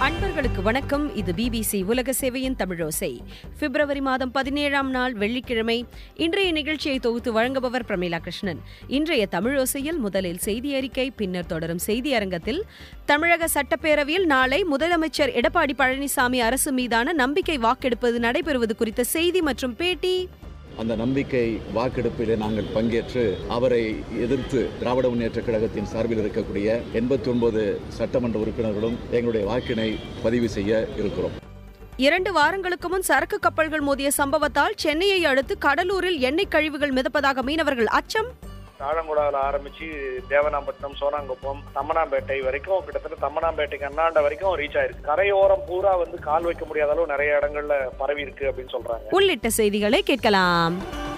அன்பர்களுக்கு வணக்கம் இது பிபிசி உலக சேவையின் தமிழோசை பிப்ரவரி மாதம் பதினேழாம் நாள் வெள்ளிக்கிழமை இன்றைய நிகழ்ச்சியை தொகுத்து வழங்குபவர் பிரமீளா கிருஷ்ணன் இன்றைய தமிழோசையில் முதலில் செய்தி அறிக்கை பின்னர் தொடரும் செய்தி அரங்கத்தில் தமிழக சட்டப்பேரவையில் நாளை முதலமைச்சர் எடப்பாடி பழனிசாமி அரசு மீதான நம்பிக்கை வாக்கெடுப்பது நடைபெறுவது குறித்த செய்தி மற்றும் பேட்டி அந்த நம்பிக்கை வாக்கெடுப்பிலே நாங்கள் பங்கேற்று அவரை எதிர்த்து திராவிட முன்னேற்ற கழகத்தின் சார்பில் இருக்கக்கூடிய எண்பத்தி ஒன்பது சட்டமன்ற உறுப்பினர்களும் எங்களுடைய வாக்கினை பதிவு செய்ய இருக்கிறோம் இரண்டு வாரங்களுக்கு முன் சரக்கு கப்பல்கள் மோதிய சம்பவத்தால் சென்னையை அடுத்து கடலூரில் எண்ணெய் கழிவுகள் மிதப்பதாக மீனவர்கள் அச்சம் தாழங்குடாவில் ஆரம்பிச்சு தேவனாம்பட்டினம் சோனாங்குப்பம் தம்மனாம்பேட்டை வரைக்கும் கிட்டத்தட்ட தம்மனாம்பேட்டைக்கு அண்ணாண்ட வரைக்கும் ரீச் ஆயிருக்கு கரையோரம் பூரா வந்து கால் வைக்க முடியாத அளவு நிறைய இடங்கள்ல பரவி இருக்கு அப்படின்னு சொல்றாங்க உள்ளிட்ட செய்திகளை கேட்கலாம்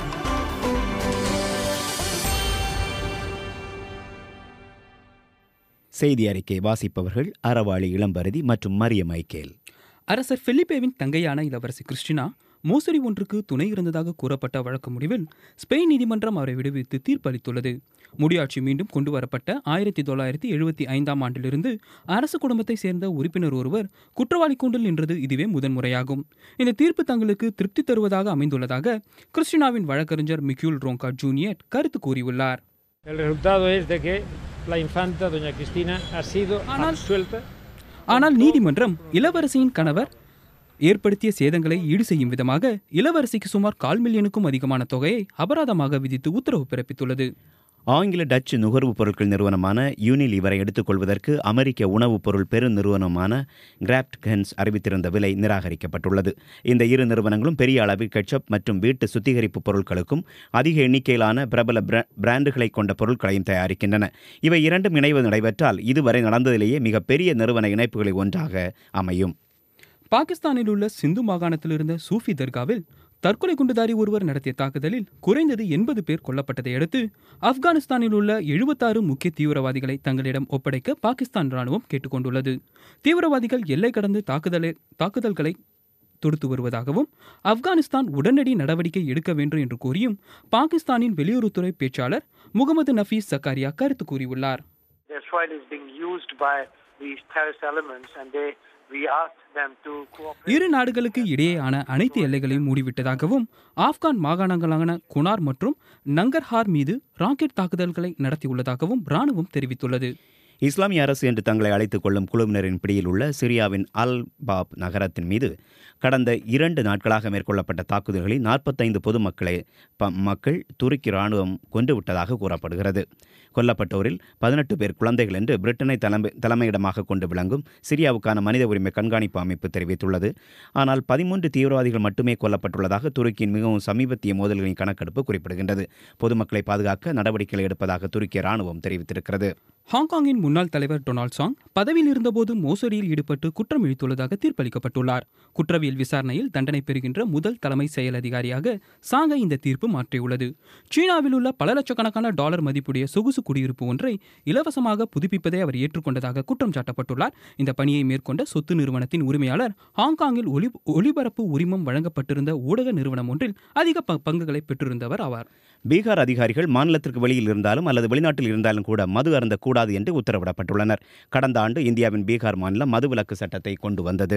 செய்தி அறிக்கை வாசிப்பவர்கள் அறவாளி இளம்பரதி மற்றும் மரிய மைக்கேல் அரசர் பிலிப்பேவின் தங்கையான இளவரசி கிறிஸ்டினா மோசடி ஒன்றுக்கு துணை இருந்ததாக கூறப்பட்ட வழக்கு முடிவில் ஸ்பெயின் நீதிமன்றம் அவரை விடுவித்து தீர்ப்பளித்துள்ளது முடியாட்சி மீண்டும் கொண்டு வரப்பட்ட ஆயிரத்தி தொள்ளாயிரத்தி எழுபத்தி ஐந்தாம் ஆண்டிலிருந்து அரசு குடும்பத்தை சேர்ந்த உறுப்பினர் ஒருவர் குற்றவாளி கூண்டில் நின்றது இதுவே முதன்முறையாகும் இந்த தீர்ப்பு தங்களுக்கு திருப்தி தருவதாக அமைந்துள்ளதாக கிறிஸ்டினாவின் வழக்கறிஞர் மிக்யூல் ரோங்கா ஜூனியர் கருத்து கூறியுள்ளார் El resultado es de que la infanta, doña Cristina, ha sido ஆனால்- absuelta ஆனால் நீதிமன்றம் இளவரசியின் கணவர் ஏற்படுத்திய சேதங்களை ஈடு செய்யும் விதமாக இளவரசிக்கு சுமார் கால் மில்லியனுக்கும் அதிகமான தொகையை அபராதமாக விதித்து உத்தரவு பிறப்பித்துள்ளது ஆங்கில டச்சு நுகர்வுப் பொருட்கள் நிறுவனமான யூனிலீவரை எடுத்துக்கொள்வதற்கு அமெரிக்க உணவுப் பொருள் பெருநிறுவனமான கிராப்ட்கன்ஸ் அறிவித்திருந்த விலை நிராகரிக்கப்பட்டுள்ளது இந்த இரு நிறுவனங்களும் பெரிய அளவில் கெட்சப் மற்றும் வீட்டு சுத்திகரிப்பு பொருட்களுக்கும் அதிக எண்ணிக்கையிலான பிரபல பிர- பிராண்டுகளை கொண்ட பொருட்களையும் தயாரிக்கின்றன இவை இரண்டும் இணைவு நடைபெற்றால் இதுவரை நடந்ததிலேயே மிகப்பெரிய நிறுவன இணைப்புகளில் ஒன்றாக அமையும் பாகிஸ்தானில் உள்ள சிந்து மாகாணத்தில் இருந்த சூஃபி தர்காவில் தற்கொலை குண்டுதாரி ஒருவர் நடத்திய தாக்குதலில் குறைந்தது எண்பது பேர் கொல்லப்பட்டதை அடுத்து ஆப்கானிஸ்தானில் உள்ள எழுபத்தாறு முக்கிய தீவிரவாதிகளை தங்களிடம் ஒப்படைக்க பாகிஸ்தான் ராணுவம் கேட்டுக்கொண்டுள்ளது தீவிரவாதிகள் எல்லை கடந்து தாக்குதலை தாக்குதல்களை தொடுத்து வருவதாகவும் ஆப்கானிஸ்தான் உடனடி நடவடிக்கை எடுக்க வேண்டும் என்று கூறியும் பாகிஸ்தானின் வெளியுறவுத்துறை பேச்சாளர் முகமது நஃபீஸ் சக்காரியா கருத்து கூறியுள்ளார் Their soil is being used by these terrorist elements, and they we asked them to cooperate. இரு நாடுகளுக்கு இடையேயான அனைத்து எல்லைகளையும் மூடிவிட்டதாகவும் ஆப்கான் மாகாணங்களான குனார் மற்றும் நங்கர்ஹார் மீது ராக்கெட் தாக்குதல்களை நடத்தியுள்ளதாகவும் ராணுவம் தெரிவித்துள்ளது இஸ்லாமிய அரசு என்று தங்களை அழைத்துக் கொள்ளும் குழுவினரின் பிடியில் உள்ள சிரியாவின் அல் பாப் நகரத்தின் மீது கடந்த இரண்டு நாட்களாக மேற்கொள்ளப்பட்ட தாக்குதல்களில் நாற்பத்தைந்து பொதுமக்களை ப- மக்கள் துருக்கி ராணுவம் கொன்றுவிட்டதாக கூறப்படுகிறது கொல்லப்பட்டோரில் பதினெட்டு பேர் குழந்தைகள் என்று பிரிட்டனை தலைமை தலைமையிடமாக கொண்டு விளங்கும் சிரியாவுக்கான மனித உரிமை கண்காணிப்பு அமைப்பு தெரிவித்துள்ளது ஆனால் பதிமூன்று தீவிரவாதிகள் மட்டுமே கொல்லப்பட்டுள்ளதாக துருக்கியின் மிகவும் சமீபத்திய மோதல்களின் கணக்கெடுப்பு குறிப்பிடுகின்றது பொதுமக்களை பாதுகாக்க நடவடிக்கைகளை எடுப்பதாக துருக்கிய ராணுவம் தெரிவித்திருக்கிறது ஹாங்காங்கின் முன்னாள் தலைவர் டொனால்ட் சாங் பதவியில் இருந்தபோது மோசடியில் ஈடுபட்டு குற்றம் இழித்துள்ளதாக தீர்ப்பளிக்கப்பட்டுள்ளார் குற்றவியல் விசாரணையில் தண்டனை பெறுகின்ற முதல் தலைமை செயல் அதிகாரியாக சாங்கை இந்த தீர்ப்பு மாற்றியுள்ளது சீனாவில் உள்ள பல லட்சக்கணக்கான டாலர் மதிப்புடைய சொகுசு குடியிருப்பு ஒன்றை இலவசமாக புதுப்பிப்பதை அவர் ஏற்றுக்கொண்டதாக குற்றம் சாட்டப்பட்டுள்ளார் இந்த பணியை மேற்கொண்ட சொத்து நிறுவனத்தின் உரிமையாளர் ஹாங்காங்கில் ஒளி ஒளிபரப்பு உரிமம் வழங்கப்பட்டிருந்த ஊடக நிறுவனம் ஒன்றில் அதிக ப- பங்குகளை பெற்றிருந்தவர் ஆவார் பீகார் அதிகாரிகள் மாநிலத்திற்கு வெளியில் இருந்தாலும் அல்லது வெளிநாட்டில் இருந்தாலும் கூட மது அருந்தக்கூடாது என்று உத்தரவிடப்பட்டுள்ளனர் கடந்த ஆண்டு இந்தியாவின் பீகார் மாநிலம் மதுவிலக்கு சட்டத்தை கொண்டு வந்தது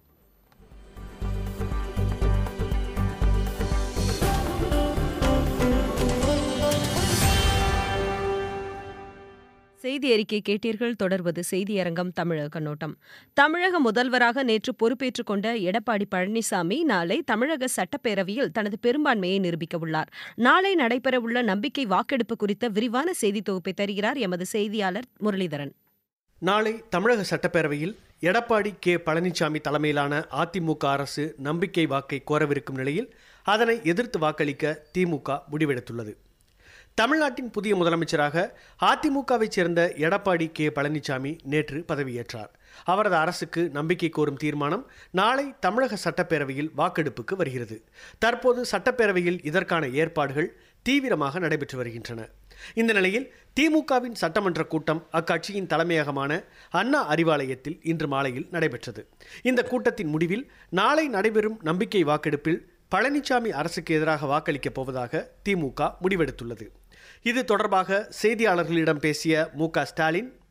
செய்தி அறிக்கை கேட்டீர்கள் தொடர்வது செய்தியரங்கம் தமிழக கண்ணோட்டம் தமிழக முதல்வராக நேற்று பொறுப்பேற்றுக் கொண்ட எடப்பாடி பழனிசாமி நாளை தமிழக சட்டப்பேரவையில் தனது பெரும்பான்மையை நிரூபிக்க உள்ளார் நாளை நடைபெறவுள்ள நம்பிக்கை வாக்கெடுப்பு குறித்த விரிவான செய்தி தொகுப்பை தருகிறார் எமது செய்தியாளர் முரளிதரன் நாளை தமிழக சட்டப்பேரவையில் எடப்பாடி கே பழனிசாமி தலைமையிலான அதிமுக அரசு நம்பிக்கை வாக்கை கோரவிருக்கும் நிலையில் அதனை எதிர்த்து வாக்களிக்க திமுக முடிவெடுத்துள்ளது தமிழ்நாட்டின் புதிய முதலமைச்சராக அதிமுகவைச் சேர்ந்த எடப்பாடி கே பழனிசாமி நேற்று பதவியேற்றார் அவரது அரசுக்கு நம்பிக்கை கோரும் தீர்மானம் நாளை தமிழக சட்டப்பேரவையில் வாக்கெடுப்புக்கு வருகிறது தற்போது சட்டப்பேரவையில் இதற்கான ஏற்பாடுகள் தீவிரமாக நடைபெற்று வருகின்றன இந்த நிலையில் திமுகவின் சட்டமன்ற கூட்டம் அக்கட்சியின் தலைமையகமான அண்ணா அறிவாலயத்தில் இன்று மாலையில் நடைபெற்றது இந்த கூட்டத்தின் முடிவில் நாளை நடைபெறும் நம்பிக்கை வாக்கெடுப்பில் பழனிசாமி அரசுக்கு எதிராக வாக்களிக்கப் போவதாக திமுக முடிவெடுத்துள்ளது இது தொடர்பாக செய்தியாளர்களிடம் பேசிய மு க ஸ்டாலின்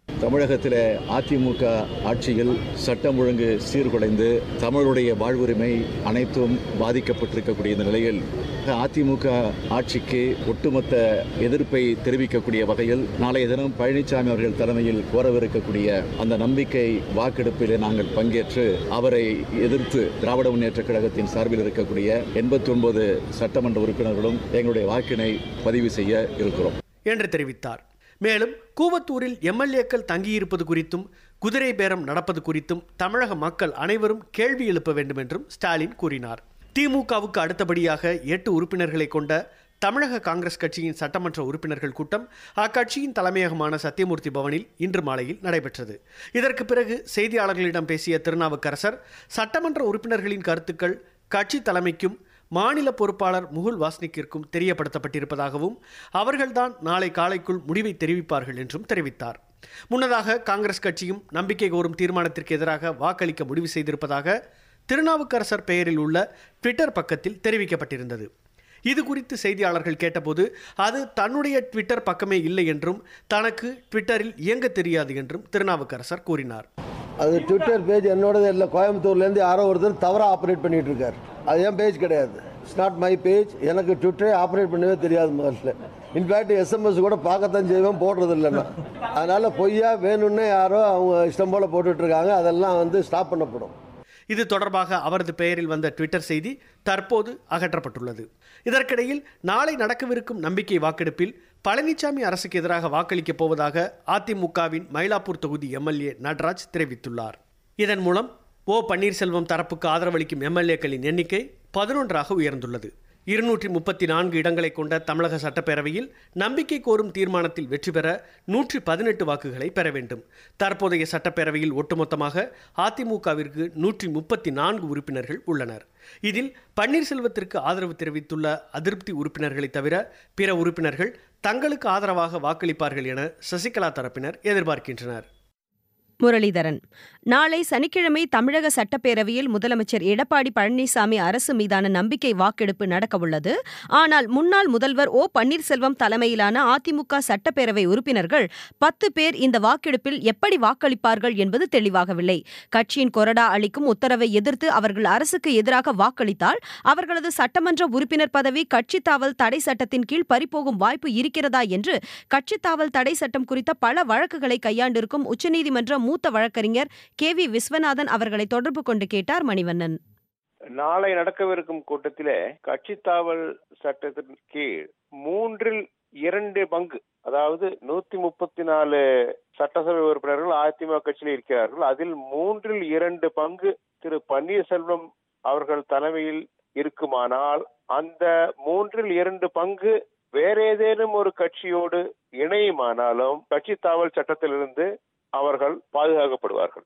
தமிழகத்தில் அதிமுக ஆட்சியில் சட்டம் ஒழுங்கு சீர்குலைந்து தமிழுடைய வாழ்வுரிமை அனைத்தும் பாதிக்கப்பட்டிருக்கக்கூடிய இந்த நிலையில் அதிமுக ஆட்சிக்கு ஒட்டுமொத்த எதிர்ப்பை தெரிவிக்கக்கூடிய வகையில் நாளைய தினம் பழனிசாமி அவர்கள் தலைமையில் கோரவிருக்கக்கூடிய அந்த நம்பிக்கை வாக்கெடுப்பில் நாங்கள் பங்கேற்று அவரை எதிர்த்து திராவிட முன்னேற்ற கழகத்தின் சார்பில் இருக்கக்கூடிய எண்பத்தி ஒன்பது சட்டமன்ற உறுப்பினர்களும் எங்களுடைய வாக்கினை பதிவு செய்ய இருக்கிறோம் என்று தெரிவித்தார் மேலும் கூவத்தூரில் எம்எல்ஏக்கள் தங்கியிருப்பது குறித்தும் குதிரை பேரம் நடப்பது குறித்தும் தமிழக மக்கள் அனைவரும் கேள்வி எழுப்ப வேண்டும் என்றும் ஸ்டாலின் கூறினார் திமுகவுக்கு அடுத்தபடியாக எட்டு உறுப்பினர்களை கொண்ட தமிழக காங்கிரஸ் கட்சியின் சட்டமன்ற உறுப்பினர்கள் கூட்டம் அக்கட்சியின் தலைமையகமான சத்தியமூர்த்தி பவனில் இன்று மாலையில் நடைபெற்றது இதற்கு பிறகு செய்தியாளர்களிடம் பேசிய திருநாவுக்கரசர் சட்டமன்ற உறுப்பினர்களின் கருத்துக்கள் கட்சி தலைமைக்கும் மாநில பொறுப்பாளர் முகுல் வாஸ்னிக்கிற்கும் தெரியப்படுத்தப்பட்டிருப்பதாகவும் அவர்கள்தான் நாளை காலைக்குள் முடிவை தெரிவிப்பார்கள் என்றும் தெரிவித்தார் முன்னதாக காங்கிரஸ் கட்சியும் நம்பிக்கை கோரும் தீர்மானத்திற்கு எதிராக வாக்களிக்க முடிவு செய்திருப்பதாக திருநாவுக்கரசர் பெயரில் உள்ள ட்விட்டர் பக்கத்தில் தெரிவிக்கப்பட்டிருந்தது இது குறித்து செய்தியாளர்கள் கேட்டபோது அது தன்னுடைய ட்விட்டர் பக்கமே இல்லை என்றும் தனக்கு ட்விட்டரில் இயங்க தெரியாது என்றும் திருநாவுக்கரசர் கூறினார் அது ட்விட்டர் பேஜ் என்னோடது இல்லை கோயம்புத்தூர்லேருந்து யாரோ ஒருத்தர் தவறாக ஆப்ரேட் பண்ணிட்டு இருக்காரு அது என் பேஜ் கிடையாது இட்ஸ் நாட் மை பேஜ் எனக்கு ட்விட்டரே ஆப்ரேட் பண்ணவே தெரியாது முதல்ல இன்ஃபேக்ட் எஸ்எம்எஸ் கூட பார்க்கத்தான் செய்வேன் போடுறது இல்லைன்னா அதனால் பொய்யா வேணும்னே யாரோ அவங்க இஷ்டம் போல் போட்டுட்ருக்காங்க அதெல்லாம் வந்து ஸ்டாப் பண்ணப்படும் இது தொடர்பாக அவரது பெயரில் வந்த ட்விட்டர் செய்தி தற்போது அகற்றப்பட்டுள்ளது இதற்கிடையில் நாளை நடக்கவிருக்கும் நம்பிக்கை வாக்கெடுப்பில் பழனிசாமி அரசுக்கு எதிராக வாக்களிக்கப் போவதாக அதிமுகவின் மயிலாப்பூர் தொகுதி எம்எல்ஏ நடராஜ் தெரிவித்துள்ளார் இதன் மூலம் ஓ பன்னீர்செல்வம் தரப்புக்கு ஆதரவளிக்கும் எம்எல்ஏக்களின் எண்ணிக்கை பதினொன்றாக உயர்ந்துள்ளது இருநூற்றி முப்பத்தி நான்கு இடங்களை கொண்ட தமிழக சட்டப்பேரவையில் நம்பிக்கை கோரும் தீர்மானத்தில் வெற்றி பெற நூற்றி பதினெட்டு வாக்குகளை பெற வேண்டும் தற்போதைய சட்டப்பேரவையில் ஒட்டுமொத்தமாக அதிமுகவிற்கு நூற்றி முப்பத்தி நான்கு உறுப்பினர்கள் உள்ளனர் இதில் பன்னீர்செல்வத்திற்கு ஆதரவு தெரிவித்துள்ள அதிருப்தி உறுப்பினர்களை தவிர பிற உறுப்பினர்கள் தங்களுக்கு ஆதரவாக வாக்களிப்பார்கள் என சசிகலா தரப்பினர் எதிர்பார்க்கின்றனர் முரளிதரன் நாளை சனிக்கிழமை தமிழக சட்டப்பேரவையில் முதலமைச்சர் எடப்பாடி பழனிசாமி அரசு மீதான நம்பிக்கை வாக்கெடுப்பு நடக்கவுள்ளது ஆனால் முன்னாள் முதல்வர் ஓ பன்னீர்செல்வம் தலைமையிலான அதிமுக சட்டப்பேரவை உறுப்பினர்கள் பத்து பேர் இந்த வாக்கெடுப்பில் எப்படி வாக்களிப்பார்கள் என்பது தெளிவாகவில்லை கட்சியின் கொறடா அளிக்கும் உத்தரவை எதிர்த்து அவர்கள் அரசுக்கு எதிராக வாக்களித்தால் அவர்களது சட்டமன்ற உறுப்பினர் பதவி கட்சித் தாவல் தடை சட்டத்தின் கீழ் பறிபோகும் வாய்ப்பு இருக்கிறதா என்று கட்சித் தாவல் தடை சட்டம் குறித்த பல வழக்குகளை கையாண்டிருக்கும் உச்சநீதிமன்ற மூத்த வழக்கறிஞர் கே வி விஸ்வநாதன் அவர்களை தொடர்பு கொண்டு கேட்டார் மணிவண்ணன் நாளை நடக்கவிருக்கும் கூட்டத்திலே கட்சி தாவல் சட்டத்தின் கீழ் மூன்றில் இரண்டு பங்கு அதாவது நூத்தி முப்பத்தி நாலு சட்டசபை உறுப்பினர்கள் அதிமுக கட்சியில் இருக்கிறார்கள் அதில் மூன்றில் இரண்டு பங்கு திரு பன்னீர்செல்வம் அவர்கள் தலைமையில் இருக்குமானால் அந்த மூன்றில் இரண்டு பங்கு வேற ஏதேனும் ஒரு கட்சியோடு இணையுமானாலும் கட்சி தாவல் சட்டத்திலிருந்து அவர்கள் பாதுகாக்கப்படுவார்கள்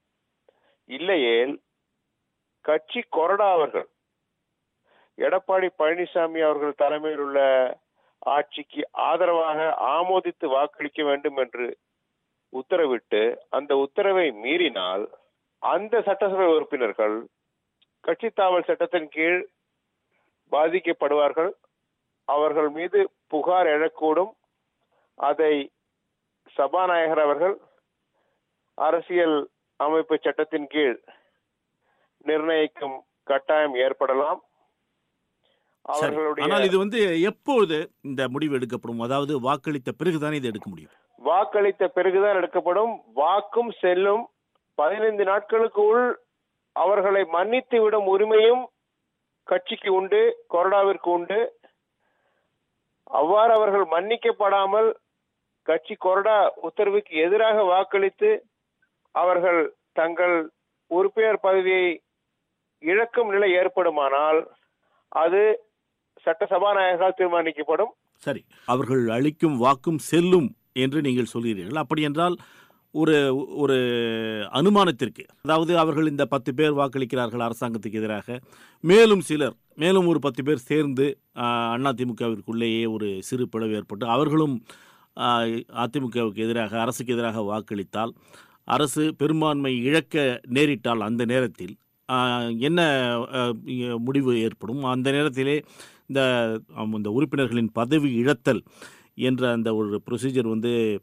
இல்லையேல் கட்சி கொறடா அவர்கள் எடப்பாடி பழனிசாமி அவர்கள் தலைமையில் உள்ள ஆட்சிக்கு ஆதரவாக ஆமோதித்து வாக்களிக்க வேண்டும் என்று உத்தரவிட்டு அந்த உத்தரவை மீறினால் அந்த சட்டசபை உறுப்பினர்கள் கட்சி தாவல் சட்டத்தின் கீழ் பாதிக்கப்படுவார்கள் அவர்கள் மீது புகார் எழக்கூடும் அதை சபாநாயகர் அவர்கள் அரசியல் அமைப்பு சட்டத்தின் கீழ் நிர்ணயிக்கும் கட்டாயம் ஏற்படலாம் சரி. ஆனால் இது வந்து எப்போது இந்த முடிவு எடுக்கப்படும் அதாவது வாக்களித்த பிறகுதானே இது எடுக்க முடியும் வாக்களித்த பிறகுதான் எடுக்கப்படும் வாக்கும் செல்லும் பதினைந்து நாட்களுக்குள் அவர்களை மன்னித்து விடும் உரிமையும் கட்சிக்கு உண்டு கொறடாவிற்கு உண்டு அவ்வாறு அவர்கள் மன்னிக்கப்படாமல் கட்சி கொறடா உத்தரவுக்கு எதிராக வாக்களித்து அவர்கள் தங்கள் உறுப்பினர் பதவியை இழக்கும் நிலை ஏற்படுமானால் அது சட்ட சபாநாயகரால் தீர்மானிக்கப்படும் சரி அவர்கள் அளிக்கும் வாக்கும் செல்லும் என்று நீங்கள் சொல்கிறீர்கள் அப்படி என்றால் ஒரு ஒரு அனுமானத்திற்கு அதாவது அவர்கள் இந்த பத்து பேர் வாக்களிக்கிறார்கள் அரசாங்கத்துக்கு எதிராக மேலும் சிலர் மேலும் ஒரு பத்து பேர் சேர்ந்து அதிமுகவிற்குள்ளேயே ஒரு சிறு பிளவு ஏற்பட்டு அவர்களும் ஆஹ், அதிமுகவுக்கு எதிராக அரசுக்கு எதிராக வாக்களித்தால் அரசு பெரும்பான்மை இழக்க நேரிட்டால் அந்த நேரத்தில் ஆஹ், என்ன ஆஹ், இ- முடிவு ஏற்படும் அந்த நேரத்திலே இந்த ஆம், இந்த உறுப்பினர்களின் பதவி இழத்தல் என்ற அந்த ஒரு ப்ரொசீஜர் வந்து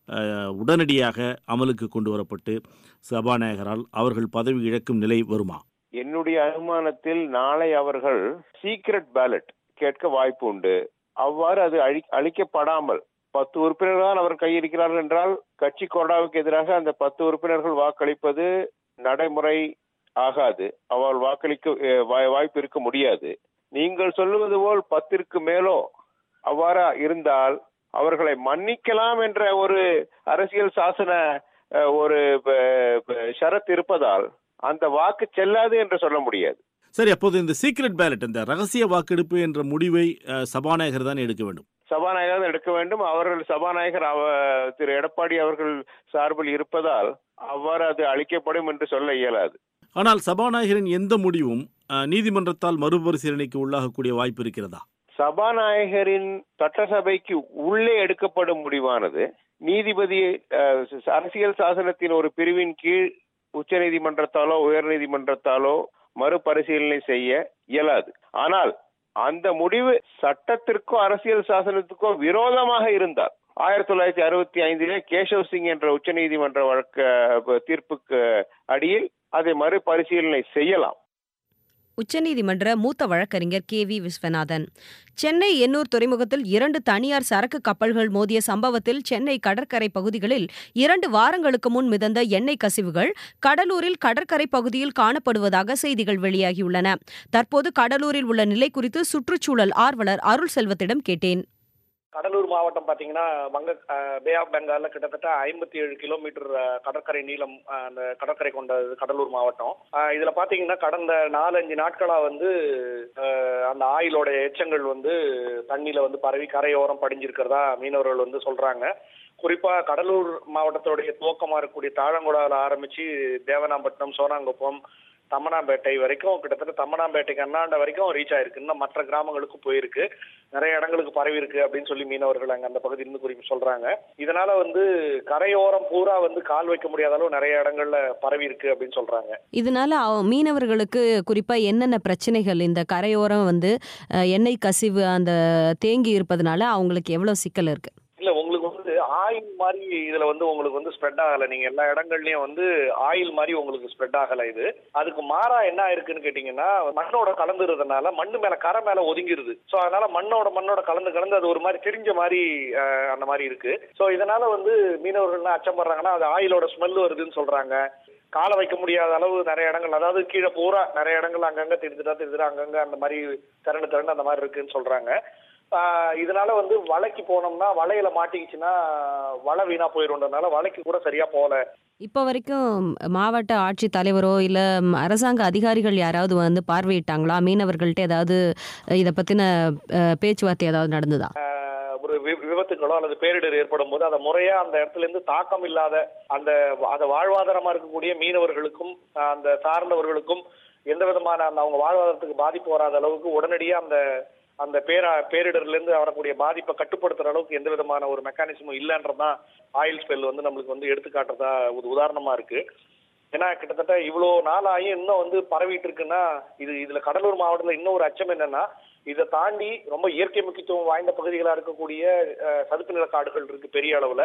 அஹ், உடனடியாக அமலுக்கு கொண்டு வரப்பட்டு சபாநாயகரால் அவர்கள் பதவி இழக்கும் நிலை வருமா என்னுடைய அனுமானத்தில் நாளை அவர்கள் சீக்ரெட் பேலட் கேட்க வாய்ப்பு உண்டு அவ்வாறு அது அழி அளிக்கப்படாமல் பத்து உறுப்பினர்கள் தான் அவர் கையிருக்கிறார்கள் என்றால் கட்சி கொறடாவுக்கு எதிராக அந்த பத்து உறுப்பினர்கள் வாக்களிப்பது நடைமுறை ஆகாது அவள் வாக்களிக்க அஹ், வாய்- வாய்ப்பு இருக்க முடியாது நீங்கள் சொல்லுவது போல் பத்திற்கு மேலோ அவ்வாறா இருந்தால் அவர்களை மன்னிக்கலாம் என்ற ஒரு அரசியல் சாசன அஹ், ஒரு ப- ப- ஷரத் இருப்பதால் அந்த வாக்கு செல்லாது என்று சொல்ல முடியாது சரி அப்போது இந்த சீக்ரெட் பேலட் இந்த ரகசிய வாக்கெடுப்பு என்ற முடிவை அஹ், சபாநாயகர் தான் எடுக்க வேண்டும் சபாநாயகர் தான் எடுக்க வேண்டும் அவர்கள் சபாநாயகர் அவ திரு எடப்பாடி அவர்கள் சார்பில் இருப்பதால் அவ்வாறு அது அளிக்கப்படும் என்று சொல்ல இயலாது ஆனால் சபாநாயகரின் எந்த முடிவும் அஹ், நீதிமன்றத்தால் மறுபரிசீலனைக்கு உள்ளாகக்கூடிய வாய்ப்பு இருக்கிறதா சபாநாயகரின் சட்டசபைக்கு உள்ளே எடுக்கப்படும் முடிவானது நீதிபதி அஹ், அரசியல் சாசனத்தின் ஒரு பிரிவின் கீழ் உச்சநீதிமன்றத்தாலோ உயர்நீதிமன்றத்தாலோ மறுபரிசீலனை செய்ய இயலாது ஆனால் அந்த முடிவு சட்டத்திற்கோ அரசியல் சாசனத்துக்கோ விரோதமாக இருந்தால் ஆயிரத்தி தொள்ளாயிரத்தி அறுபத்தி ஐந்திலே கேசவ் சிங் என்ற உச்சநீதிமன்ற வழக்க அஹ், தீர்ப்புக்கு அடியில் அதை மறுபரிசீலனை செய்யலாம் உச்சநீதிமன்ற மூத்த வழக்கறிஞர் கே வி விஸ்வநாதன் சென்னை எண்ணூர் துறைமுகத்தில் இரண்டு தனியார் சரக்கு கப்பல்கள் மோதிய சம்பவத்தில் சென்னை கடற்கரை பகுதிகளில் இரண்டு வாரங்களுக்கு முன் மிதந்த எண்ணெய் கசிவுகள் கடலூரில் கடற்கரை பகுதியில் காணப்படுவதாக செய்திகள் வெளியாகியுள்ளன தற்போது கடலூரில் உள்ள நிலை குறித்து சுற்றுச்சூழல் ஆர்வலர் அருள் செல்வத்திடம் கேட்டேன் கடலூர் மாவட்டம் பார்த்தீங்கன்னா வங்க பே ஆஃப் பெங்கால்ல கிட்டத்தட்ட ஐம்பத்தி ஏழு கிலோமீட்டர் அஹ், கடற்கரை நீளம் அஹ், அந்த கடற்கரை கொண்ட கடலூர் மாவட்டம் அஹ், இதுல பாத்தீங்கன்னா கடந்த நாலஞ்சு நாட்களா வந்து அஹ், அந்த ஆயிலோட எச்சங்கள் வந்து தண்ணியில வந்து பரவி கரையோரம் படிஞ்சிருக்கிறதா மீனவர்கள் வந்து சொல்றாங்க குறிப்பா கடலூர் மாவட்டத்தோடைய துவக்கமா இருக்கக்கூடிய தாழங்குடாவில் ஆரம்பிச்சு தேவனாம்பட்டினம் சோனாங்குப்பம் தம்மனாம்பேட்டை வரைக்கும் கிட்டத்தட்ட தம்மனாம்பேட்டைக்கு அண்ணாண்ட வரைக்கும் ரீச் ஆயிருக்கு இன்னும் மற்ற கிராமங்களுக்கு போயிருக்கு நிறைய இடங்களுக்கு பரவி இருக்கு அப்படின்னு சொல்லி மீனவர்கள் அங்க அந்த பகுதியிலிருந்து குறிப்பு சொல்றாங்க இதனால வந்து கரையோரம் பூரா வந்து கால் வைக்க முடியாத அளவு நிறைய இடங்கள்ல பரவி இருக்கு அப்படின்னு சொல்றாங்க இதனால அவ- மீனவர்களுக்கு குறிப்பா என்னென்ன பிரச்சனைகள் இந்த கரையோரம் வந்து அஹ், எண்ணெய் கசிவு அந்த தேங்கி இருப்பதனால அவங்களுக்கு எவ்வளவு சிக்கல் இருக்கு இல்ல உங்களுக்கு வந்து ஆயில் மாதிரி இதுல வந்து உங்களுக்கு வந்து ஸ்ப்ரெட் ஆகல நீங்க எல்லா இடங்கள்லயும் வந்து ஆயில் மாதிரி உங்களுக்கு ஸ்ப்ரெட் ஆகல இது அதுக்கு மாறா என்ன ஆயிருக்குன்னு கேட்டீங்கன்னா மண்ணோட கலந்துறதுனால மண்ணு மேல கரை மேல ஒதுங்கிருது சோ அதனால மண்ணோட மண்ணோட கலந்து கலந்து அது ஒரு மாதிரி திரிஞ்ச மாதிரி அஹ், அந்த மாதிரி இருக்கு சோ இதனால வந்து மீனவர்கள்லாம் அச்சப்படுறாங்கன்னா அது ஆயிலோட ஸ்மெல் வருதுன்னு சொல்றாங்க காலை வைக்க முடியாத அளவு நிறைய இடங்கள் அதாவது கீழே பூரா நிறைய இடங்கள் அங்கங்க திருந்துட்டா திருந்துட்டா அங்கங்க அந்த மாதிரி திரண்டு திரண்டு அந்த மாதிரி இருக்குன்னு சொல்றாங்க ஆஹ் இதனால வந்து வலைக்கு போனோம்னா வலையில மாட்டிக்கிச்சுன்னா வலை வீணா போயிருன்றதுனால வலைக்கு கூட சரியா போகல இப்போ வரைக்கும் மாவட்ட ஆட்சித் தலைவரோ இல்ல ம், அரசாங்க அதிகாரிகள் யாராவது வந்து பார்வையிட்டாங்களா மீனவர்கள்ட்ட ஏதாவது இதை பத்தின அஹ், பேச்சுவார்த்தை ஏதாவது நடந்ததா ஆஹ் ஒரு வி- விபத்துகளோ அல்லது பேரிடர் ஏற்படும் போது அதை முறையா அந்த இடத்துல இருந்து தாக்கம் இல்லாத அந்த அதை வாழ்வாதாரமா இருக்கக்கூடிய மீனவர்களுக்கும் ஆஹ் அந்த சார்ந்தவர்களுக்கும் எந்த விதமான அந்த அவங்க வாழ்வாதாரத்துக்கு பாதிப்பு வராத அளவுக்கு உடனடியா அந்த அந்த பேரா பேரிடர்ல இருந்து வரக்கூடிய பாதிப்பை கட்டுப்படுத்துற அளவுக்கு எந்த விதமான ஒரு மெக்கானிசமும் இல்லைன்றதுதான் ஆயில் ஸ்பெல் வந்து நம்மளுக்கு வந்து எடுத்துக்காட்டுறதா ஒரு உதாரணமா இருக்கு ஏன்னா கிட்டத்தட்ட இவ்வளோ நாள் ஆகி இன்னும் வந்து பரவிட்டு இருக்குன்னா இது இதுல கடலூர் மாவட்டத்துல இன்னும் ஒரு அச்சம் என்னன்னா இதை தாண்டி ரொம்ப இயற்கை முக்கியத்துவம் வாய்ந்த பகுதிகளா இருக்கக்கூடிய அஹ், சதுப்பு நில காடுகள் இருக்கு பெரிய அளவுல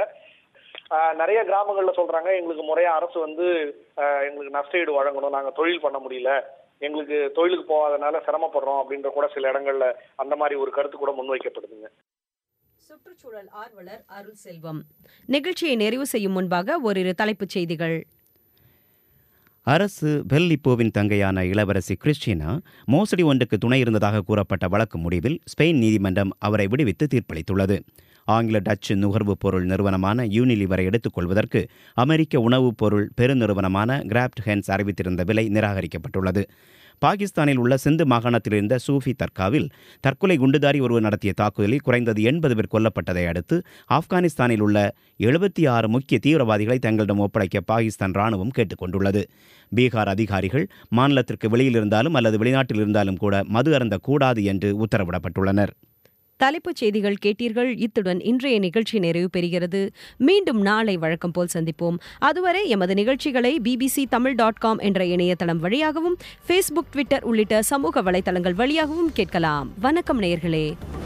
அஹ், நிறைய கிராமங்கள்ல சொல்றாங்க எங்களுக்கு முறையா அரசு வந்து அஹ், எங்களுக்கு நஷ்டஈடு வழங்கணும் நாங்க தொழில் பண்ண முடியல எங்களுக்கு தொழிலுக்கு போகாதனால சிரமப்படுறோம் அப்படின்ற கூட சில இடங்கள்ல அந்த மாதிரி ஒரு கருத்து கூட முன்வைக்கப்படுதுங்க சுற்றுச்சூழல் ஆர்வலர் அருள் செல்வம் நிகழ்ச்சியை நிறைவு செய்யும் முன்பாக ஓரிரு தலைப்புச் செய்திகள் அரசு பெல்லிப்போவின் தங்கையான இளவரசி கிறிஸ்டினா மோசடி ஒன்றுக்கு துணை இருந்ததாக கூறப்பட்ட வழக்கு முடிவில் ஸ்பெயின் நீதிமன்றம் அவரை விடுவித்து தீர்ப்பளித்துள்ளது ஆங்கில டச்சு நுகர்வுப் பொருள் நிறுவனமான யூனிலிவரை எடுத்துக்கொள்வதற்கு அமெரிக்க உணவுப் பொருள் பெருநிறுவனமான கிராப்ட் ஹென்ஸ் அறிவித்திருந்த விலை நிராகரிக்கப்பட்டுள்ளது பாகிஸ்தானில் உள்ள சிந்து மாகாணத்தில் இருந்த சூஃபி தர்காவில் தற்கொலை குண்டுதாரி ஒருவர் நடத்திய தாக்குதலில் குறைந்தது எண்பது பேர் கொல்லப்பட்டதை அடுத்து ஆப்கானிஸ்தானில் உள்ள எழுபத்தி ஆறு முக்கிய தீவிரவாதிகளை தங்களிடம் ஒப்படைக்க பாகிஸ்தான் ராணுவம் கேட்டுக்கொண்டுள்ளது பீகார் அதிகாரிகள் மாநிலத்திற்கு வெளியில் இருந்தாலும் அல்லது வெளிநாட்டில் இருந்தாலும் கூட மது அருந்தக்கூடாது என்று உத்தரவிடப்பட்டுள்ளனர் தலைப்புச் செய்திகள் கேட்டீர்கள் இத்துடன் இன்றைய நிகழ்ச்சி நிறைவு பெறுகிறது மீண்டும் நாளை வழக்கம் போல் சந்திப்போம் அதுவரை எமது நிகழ்ச்சிகளை பிபிசி தமிழ் டாட் காம் என்ற இணையதளம் வழியாகவும் ஃபேஸ்புக் ட்விட்டர் உள்ளிட்ட சமூக வலைதளங்கள் வழியாகவும் கேட்கலாம் வணக்கம் நேயர்களே